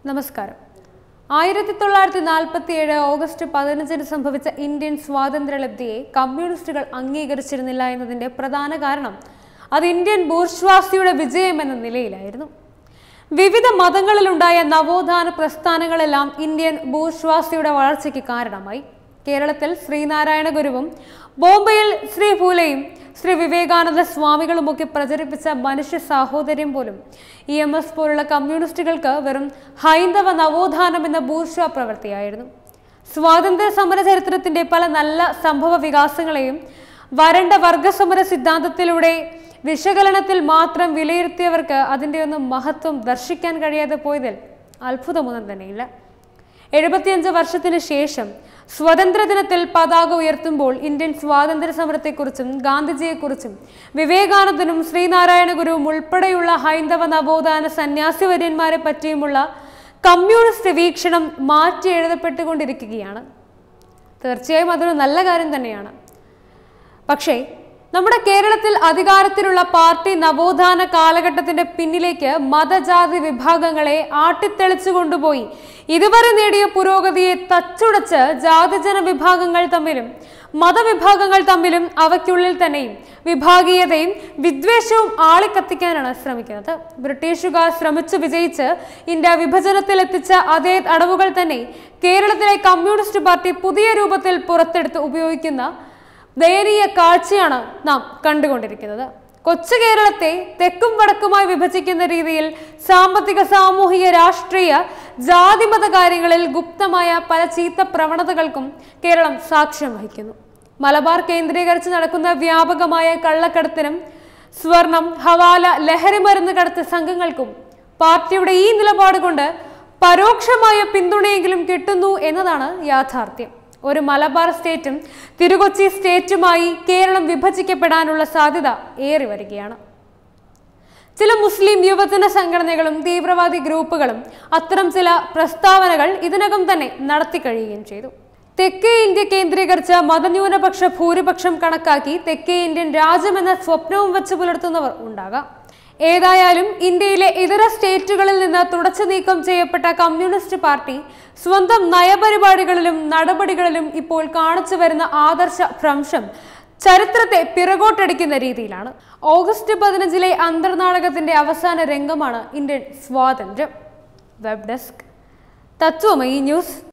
നമസ്കാരം ആയിരത്തി തൊള്ളായിരത്തി നാൽപ്പത്തി ഏഴ് ഓഗസ്റ്റ് പതിനഞ്ചിന് സംഭവിച്ച ഇന്ത്യൻ സ്വാതന്ത്ര്യലബ്ധിയെ കമ്മ്യൂണിസ്റ്റുകൾ അംഗീകരിച്ചിരുന്നില്ല എന്നതിന്റെ പ്രധാന കാരണം അത് ഇന്ത്യൻ ബൂർഷ്വാസിയുടെ വിജയം എന്ന നിലയിലായിരുന്നു വിവിധ മതങ്ങളിലുണ്ടായ നവോത്ഥാന പ്രസ്ഥാനങ്ങളെല്ലാം ഇന്ത്യൻ ബൂർഷ്വാസിയുടെ വളർച്ചയ്ക്ക് കാരണമായി കേരളത്തിൽ ശ്രീനാരായണ ഗുരുവും ബോംബെയിൽ ശ്രീ ഫൂലെയും ശ്രീ വിവേകാനന്ദ സ്വാമികളുമൊക്കെ പ്രചരിപ്പിച്ച മനുഷ്യ സാഹോദര്യം പോലും ഇ എം എസ് പോലുള്ള കമ്മ്യൂണിസ്റ്റുകൾക്ക് വെറും ഹൈന്ദവ നവോത്ഥാനം എന്ന ബൂർഷ്വ പ്രവൃത്തിയായിരുന്നു സ്വാതന്ത്ര്യ സമര ചരിത്രത്തിന്റെ പല നല്ല സംഭവ വികാസങ്ങളെയും വരണ്ട വർഗസമര സിദ്ധാന്തത്തിലൂടെ വിശകലനത്തിൽ മാത്രം വിലയിരുത്തിയവർക്ക് അതിൻ്റെ ഒന്നും മഹത്വം ദർശിക്കാൻ കഴിയാതെ പോയതിൽ അത്ഭുതമൊന്നും തന്നെയില്ല എഴുപത്തിയഞ്ച് വർഷത്തിന് ശേഷം സ്വതന്ത്ര ദിനത്തിൽ പതാക ഉയർത്തുമ്പോൾ ഇന്ത്യൻ സ്വാതന്ത്ര്യ സമരത്തെക്കുറിച്ചും ഗാന്ധിജിയെക്കുറിച്ചും വിവേകാനന്ദനും ശ്രീനാരായണ ഗുരുവും ഉൾപ്പെടെയുള്ള ഹൈന്ദവ നവോത്ഥാന സന്യാസിവര്യന്മാരെ പറ്റിയുമുള്ള കമ്മ്യൂണിസ്റ്റ് വീക്ഷണം മാറ്റി എഴുതപ്പെട്ടുകൊണ്ടിരിക്കുകയാണ് തീർച്ചയായും അതൊരു നല്ല കാര്യം തന്നെയാണ് പക്ഷേ നമ്മുടെ കേരളത്തിൽ അധികാരത്തിലുള്ള പാർട്ടി നവോത്ഥാന കാലഘട്ടത്തിന്റെ പിന്നിലേക്ക് മതജാതി വിഭാഗങ്ങളെ ആട്ടിത്തെളിച്ചു കൊണ്ടുപോയി ഇതുവരെ നേടിയ പുരോഗതിയെ തച്ചുടച്ച് ജാതിജന വിഭാഗങ്ങൾ തമ്മിലും മതവിഭാഗങ്ങൾ തമ്മിലും അവയ്ക്കുള്ളിൽ തന്നെയും വിഭാഗീയതയും വിദ്വേഷവും ആളിക്കത്തിക്കാനാണ് ശ്രമിക്കുന്നത് ബ്രിട്ടീഷുകാർ ശ്രമിച്ചു വിജയിച്ച് ഇന്ത്യ വിഭജനത്തിൽ എത്തിച്ച അതേ അടവുകൾ തന്നെ കേരളത്തിലെ കമ്മ്യൂണിസ്റ്റ് പാർട്ടി പുതിയ രൂപത്തിൽ പുറത്തെടുത്ത് ഉപയോഗിക്കുന്ന ദയനീയ കാഴ്ചയാണ് നാം കണ്ടുകൊണ്ടിരിക്കുന്നത് കൊച്ചു കേരളത്തെ തെക്കും വടക്കുമായി വിഭജിക്കുന്ന രീതിയിൽ സാമ്പത്തിക സാമൂഹിക രാഷ്ട്രീയ ജാതിമത കാര്യങ്ങളിൽ ഗുപ്തമായ പല ചീത്ത പ്രവണതകൾക്കും കേരളം സാക്ഷ്യം വഹിക്കുന്നു മലബാർ കേന്ദ്രീകരിച്ച് നടക്കുന്ന വ്യാപകമായ കള്ളക്കടത്തിനും സ്വർണം ഹവാല ലഹരി മരുന്ന് കടത്ത് സംഘങ്ങൾക്കും പാർട്ടിയുടെ ഈ നിലപാട് കൊണ്ട് പരോക്ഷമായ പിന്തുണയെങ്കിലും കിട്ടുന്നു എന്നതാണ് യാഥാർത്ഥ്യം ഒരു മലബാർ സ്റ്റേറ്റും തിരുകൊച്ചി സ്റ്റേറ്റുമായി കേരളം വിഭജിക്കപ്പെടാനുള്ള സാധ്യത ഏറി വരികയാണ് ചില മുസ്ലിം യുവജന സംഘടനകളും തീവ്രവാദി ഗ്രൂപ്പുകളും അത്തരം ചില പ്രസ്താവനകൾ ഇതിനകം തന്നെ നടത്തി കഴിയുകയും ചെയ്തു തെക്കേ ഇന്ത്യ കേന്ദ്രീകരിച്ച മതന്യൂനപക്ഷ ഭൂരിപക്ഷം കണക്കാക്കി തെക്കേ ഇന്ത്യൻ രാജ്യമെന്ന സ്വപ്നവും വെച്ച് പുലർത്തുന്നവർ ഉണ്ടാകാം ഏതായാലും ഇന്ത്യയിലെ ഇതര സ്റ്റേറ്റുകളിൽ നിന്ന് തുടച്ചു നീക്കം ചെയ്യപ്പെട്ട കമ്മ്യൂണിസ്റ്റ് പാർട്ടി സ്വന്തം നയപരിപാടികളിലും നടപടികളിലും ഇപ്പോൾ കാണിച്ചു വരുന്ന ആദർശ ഭ്രംശം ചരിത്രത്തെ പിറകോട്ടടിക്കുന്ന രീതിയിലാണ് ഓഗസ്റ്റ് പതിനഞ്ചിലെ അന്തർനാടകത്തിന്റെ അവസാന രംഗമാണ് ഇന്ത്യൻ സ്വാതന്ത്ര്യം വെബ് ഡെസ്ക് തത്വമയി ന്യൂസ്